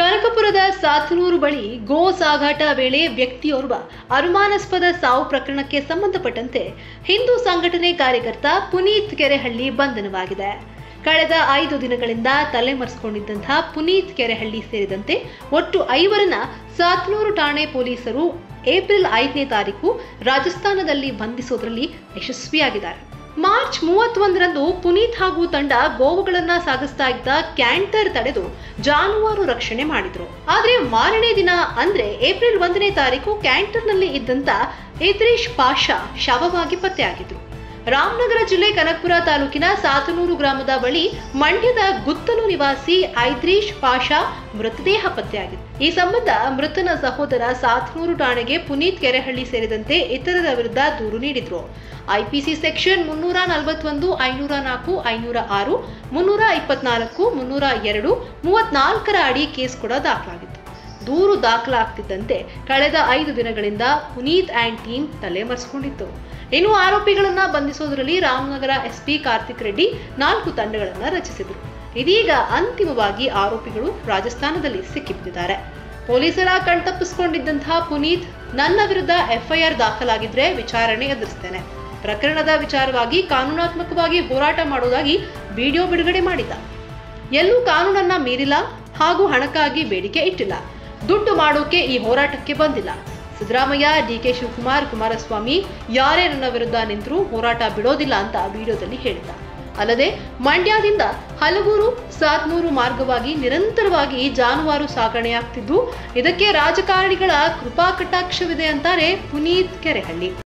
ಕನಕಪುರದ ಸಾತನೂರು ಬಳಿ ಗೋ ಸಾಗಾಟ ವೇಳೆ ವ್ಯಕ್ತಿಯೋರ್ವ ಅನುಮಾನಾಸ್ಪದ ಸಾವು ಪ್ರಕರಣಕ್ಕೆ ಸಂಬಂಧಪಟ್ಟಂತೆ ಹಿಂದೂ ಸಂಘಟನೆ ಕಾರ್ಯಕರ್ತ ಪುನೀತ್ ಕೆರೆಹಳ್ಳಿ ಬಂಧನವಾಗಿದೆ ಕಳೆದ ಐದು ದಿನಗಳಿಂದ ತಲೆಮರೆಸಿಕೊಂಡಿದ್ದಂತಹ ಪುನೀತ್ ಕೆರೆಹಳ್ಳಿ ಸೇರಿದಂತೆ ಒಟ್ಟು ಐವರನ್ನ ಸಾತನೂರು ಠಾಣೆ ಪೊಲೀಸರು ಏಪ್ರಿಲ್ ಐದನೇ ತಾರೀಕು ರಾಜಸ್ಥಾನದಲ್ಲಿ ಬಂಧಿಸೋದ್ರಲ್ಲಿ ಯಶಸ್ವಿಯಾಗಿದ್ದಾರೆ ಮಾರ್ಚ್ ಮೂವತ್ತೊಂದರಂದು ಪುನೀತ್ ಹಾಗೂ ತಂಡ ಗೋವುಗಳನ್ನ ಸಾಗಿಸ್ತಾ ಇದ್ದ ಕ್ಯಾಂಟರ್ ತಡೆದು ಜಾನುವಾರು ರಕ್ಷಣೆ ಮಾಡಿದ್ರು ಆದ್ರೆ ಮಾರನೇ ದಿನ ಅಂದ್ರೆ ಏಪ್ರಿಲ್ ಒಂದನೇ ತಾರೀಕು ಕ್ಯಾಂಟರ್ನಲ್ಲಿ ಇದ್ದಂತ ಇದ್ರೀಶ್ ಪಾಷಾ ಶವವಾಗಿ ಪತ್ತೆಯಾಗಿದ್ರು ರಾಮನಗರ ಜಿಲ್ಲೆ ಕನಕಪುರ ತಾಲೂಕಿನ ಸಾತನೂರು ಗ್ರಾಮದ ಬಳಿ ಮಂಡ್ಯದ ಗುತ್ತಲು ನಿವಾಸಿ ಐದ್ರೀಶ್ ಪಾಷಾ ಮೃತದೇಹ ಪತ್ತೆಯಾಗಿದೆ ಈ ಸಂಬಂಧ ಮೃತನ ಸಹೋದರ ಸಾತನೂರು ಠಾಣೆಗೆ ಪುನೀತ್ ಕೆರೆಹಳ್ಳಿ ಸೇರಿದಂತೆ ಇತರರ ವಿರುದ್ಧ ದೂರು ನೀಡಿದ್ರು ಐಪಿಸಿ ಸೆಕ್ಷನ್ ಮುನ್ನೂರ ನಲವತ್ತೊಂದು ಐನೂರ ನಾಲ್ಕು ಐನೂರ ಆರು ಮುನ್ನೂರ ಇಪ್ಪತ್ನಾಲ್ಕು ಮುನ್ನೂರ ಎರಡು ಮೂವತ್ನಾಲ್ಕರ ಅಡಿ ಕೇಸ್ ಕೂಡ ದಾಖಲಾಗಿತ್ತು ದೂರು ದಾಖಲಾಗ್ತಿದ್ದಂತೆ ಕಳೆದ ಐದು ದಿನಗಳಿಂದ ಪುನೀತ್ ಆ್ಯಂಡ್ ಟೀಮ್ ತಲೆಮರೆಸಿಕೊಂಡಿತ್ತು ಇನ್ನು ಆರೋಪಿಗಳನ್ನ ಬಂಧಿಸೋದ್ರಲ್ಲಿ ರಾಮನಗರ ಎಸ್ಪಿ ಕಾರ್ತಿಕ್ ರೆಡ್ಡಿ ನಾಲ್ಕು ತಂಡಗಳನ್ನ ರಚಿಸಿದರು ಇದೀಗ ಅಂತಿಮವಾಗಿ ಆರೋಪಿಗಳು ರಾಜಸ್ಥಾನದಲ್ಲಿ ಸಿಕ್ಕಿಬಿದ್ದಿದ್ದಾರೆ ಪೊಲೀಸರ ಕಣ್ತಪ್ಪಿಸಿಕೊಂಡಿದ್ದಂತಹ ಪುನೀತ್ ನನ್ನ ವಿರುದ್ಧ ಎಫ್ಐಆರ್ ದಾಖಲಾಗಿದ್ರೆ ವಿಚಾರಣೆ ಎದುರಿಸ್ತೇನೆ ಪ್ರಕರಣದ ವಿಚಾರವಾಗಿ ಕಾನೂನಾತ್ಮಕವಾಗಿ ಹೋರಾಟ ಮಾಡುವುದಾಗಿ ವಿಡಿಯೋ ಬಿಡುಗಡೆ ಮಾಡಿದ್ದ ಎಲ್ಲೂ ಕಾನೂನನ್ನ ಮೀರಿಲ್ಲ ಹಾಗೂ ಹಣಕ್ಕಾಗಿ ಬೇಡಿಕೆ ಇಟ್ಟಿಲ್ಲ ದುಡ್ಡು ಮಾಡೋಕೆ ಈ ಹೋರಾಟಕ್ಕೆ ಬಂದಿಲ್ಲ ಸಿದ್ದರಾಮಯ್ಯ ಡಿಕೆ ಶಿವಕುಮಾರ್ ಕುಮಾರಸ್ವಾಮಿ ಯಾರೇ ನನ್ನ ವಿರುದ್ಧ ನಿಂತರೂ ಹೋರಾಟ ಬಿಡೋದಿಲ್ಲ ಅಂತ ವಿಡಿಯೋದಲ್ಲಿ ಹೇಳಿದ್ದ ಅಲ್ಲದೆ ಮಂಡ್ಯದಿಂದ ಹಲಗೂರು ಸಾತ್ನೂರು ಮಾರ್ಗವಾಗಿ ನಿರಂತರವಾಗಿ ಜಾನುವಾರು ಸಾಗಣೆಯಾಗ್ತಿದ್ದು ಇದಕ್ಕೆ ರಾಜಕಾರಣಿಗಳ ಕೃಪಾ ಕಟಾಕ್ಷವಿದೆ ಅಂತಾರೆ ಪುನೀತ್ ಕೆರೆಹಳ್ಳಿ